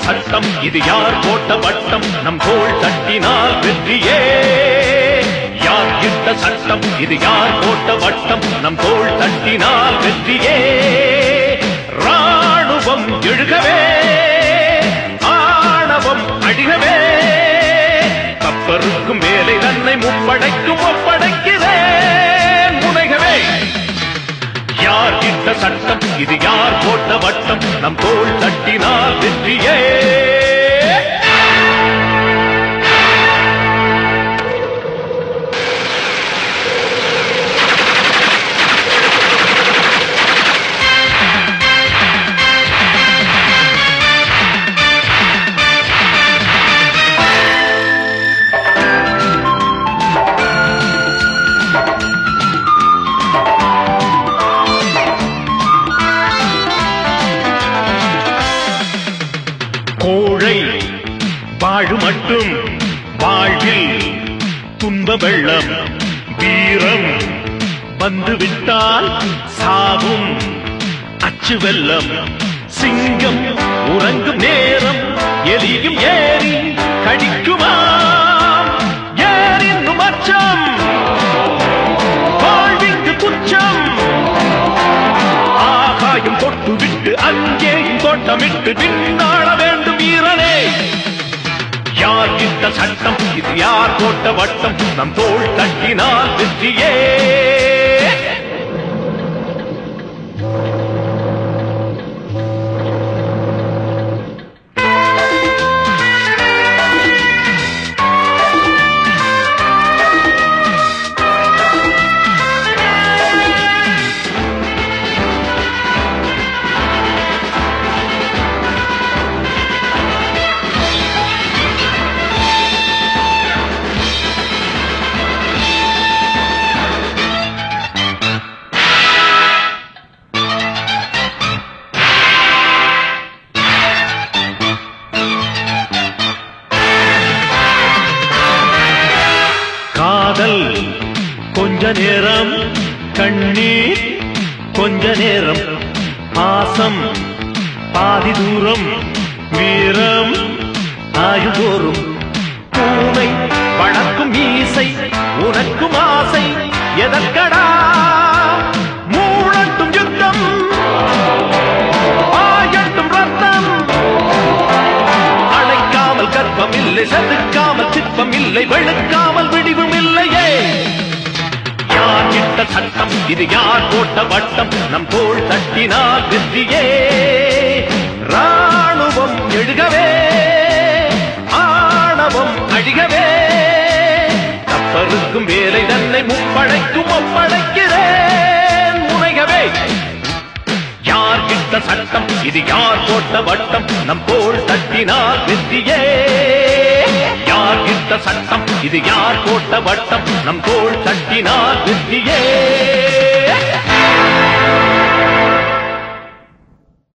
சட்டம் இது யார் போட்ட வட்டம் நம் தோள் தட்டினால் வெற்றியே யார் இட்ட சட்டம் இது யார் போட்ட வட்டம் நம் தோள் தட்டினால் வெற்றியே ராணுவம் எழுகவே ஆணவம் அழிகவே கப்பருக்கும் வேலை தன்னை முப்படைக்கும் ஒப்படைக்கிறேன் முனைகவே யார் இட்ட சட்டம் இது யார் போட்ட வட்டம் நம் தோள் தட்டினால் வெற்றியே கோழை வாழு மட்டும் வாழ்வில் துன்ப வெள்ளம் வீரம் வந்துவிட்டால் சாவும் அச்சு வெள்ளம் சிங்கம் உறங்கும் நேரம் எலியும் ஏறி கடிக்குமாம் ஏறின்னும் அச்சம் வாழ்விற்கு துச்சம் ஆகாயம் தொட்டு விட்டு அங்கேயும் தோட்டமிட்டு பின்னாட வேண்டும் வீரனே யார் இட்ட சட்டம் இது யார் போட்ட வட்டம் நம் தோள் தட்டினால் வெற்றியே காதல் கொஞ்ச நேரம் கண்ணீர் கொஞ்ச நேரம் பாசம் பாதி தூரம் வீரம் ஆயுதோறும் பூனை வளர்க்கும் மீசை உனக்கும் ஆசை எதற்கடா மூழட்டும் யுத்தம் ஆயட்டும் ரத்தம் அழைக்காமல் கர்ப்பம் இல்லை செதுக்காமல் சிற்பம் இல்லை வெளுக்காமல் விடிவும் இல்லையே யார் இட்ட சட்டம் இது யார் போட்ட வட்டம் நம் தோள் தட்டினால் வெற்றியே ராணுவம் எழுகவே ஆணவம் அழிகவே கப்பலுக்கும் வேலை தன்னை முப்படைக்கும் ஒப்படைக்கிறேன் முனைகவே யார் இட்ட சட்டம் இது யார் போட்ட வட்டம் நம் தோள் தட்டினால் வெற்றியே யார் இட்ட சட்டம் இது யார் போட்ட வட்டம் நம் தோள் தட்டினால் வெற்றியே